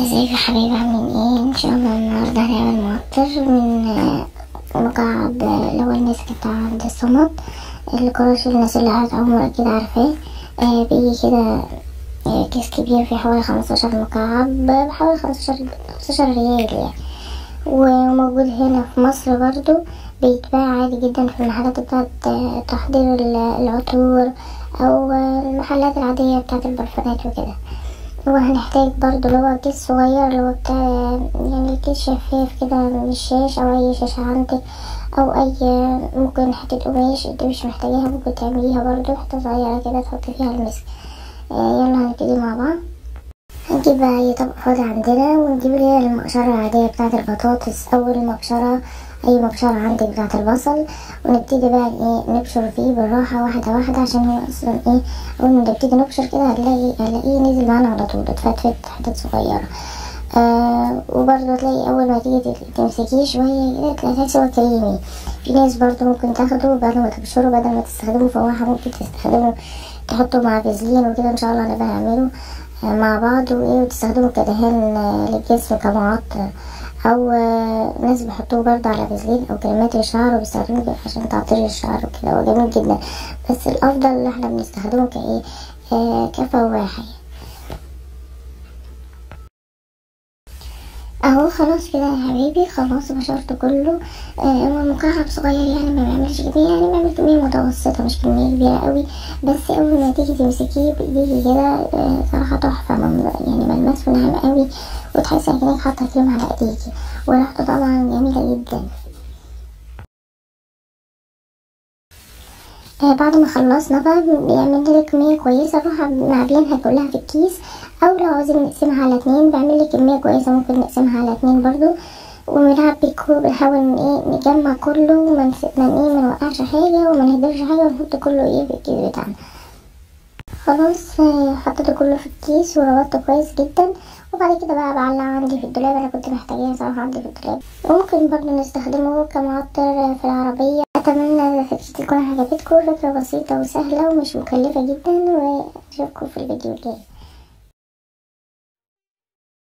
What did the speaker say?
ازيكم يا حبايبي عاملين ايه ان شاء الله النهارده هنعمل معطر من آه، مكعب آه، اللي هو النسك بتاع عند الصمد الكراش الناس اللي قاعدة اول مرة اكيد عارفاه آه بيجي كده آه، كيس كبير فيه حوالي خمستاشر مكعب بحوالي خمستاشر خمستاشر ريال يعني وموجود هنا في مصر برضو بيتباع عادي جدا في المحلات بتاعت آه، تحضير ال- العطور او آه، المحلات العادية بتاعت البرفانات وكده وهنحتاج برضو اللي هو كيس صغير اللي هو بتاع يعني كيس شفاف كده من الشاش او اي شاشة عندك او اي ممكن حتة قماش انت مش محتاجاها ممكن تعمليها برضو حتة صغيرة كده تحطي فيها المسك آه، يلا هنبتدي مع بعض هنجيب بقى اي طبق فاضي عندنا ونجيب اللي هي المقشرة العادية بتاعة البطاطس او المبشرة اي مبشرة عندك بتاعة البصل ونبتدي بقى ايه نبشر فيه بالراحة واحدة واحدة عشان هو اصلا ايه اول ما نبتدي نبشر كده هتلاقي هنلاقيه نزل معانا على طول اتفتفت حتت صغيرة آه وبرضه تلاقي اول ما تيجي تمسكيه شوية كده تلاقي تحس هو كريمي في ناس برضه ممكن تاخده بعد ما تبشره بدل ما تستخدمه فواحة ممكن تستخدمه تحطه مع فازلين وكده ان شاء الله هنبقى نعمله آه، مع بعض وايه وتستخدمه كدهان آه، للجسم كمعطر او آه، ناس بيحطوه برضه على فازلين او كريمات الشعر وبيستخدموه عشان تعطير الشعر وكده هو جميل جدا بس الافضل ان احنا بنستخدمه كايه آه كفواحة اهو خلاص كده يا حبيبي خلاص بشرته كله آه هو مكعب صغير يعني ما بيعملش كمية يعني بيعمل كمية متوسطة مش كمية كبيرة قوي بس اول ما تيجي تمسكيه بايديكي كده آه صراحة تحفة من- يعني ملمسه ناعم قوي وتحسي انك حاطة كريم على ايديكي وريحته طبعا جميلة جدا آه بعد ما خلصنا بقى بيعمل لي كمية كويسة نروح معبينها كلها في الكيس او لو عاوزين نقسمها على اتنين بعمل لي كمية كويسة ممكن نقسمها على اتنين برضو ونلعب بالكوب بنحاول ان ايه نجمع كله وما نس- ما ايه ما نوقعش حاجة وما نهدرش حاجة ونحط كله ايه في الكيس بتاعنا خلاص آه، حطيته كله في الكيس وربطته كويس جدا وبعد كده بقى بعلق عندي في الدولاب انا كنت محتاجاه صراحة عندي في الدولاب وممكن برضه نستخدمه كمعطر في العربية اتمنى فكرتي تكون عجبتكم فكرة بسيطة وسهلة ومش مكلفة جدا واشوفكم في الفيديو الجاي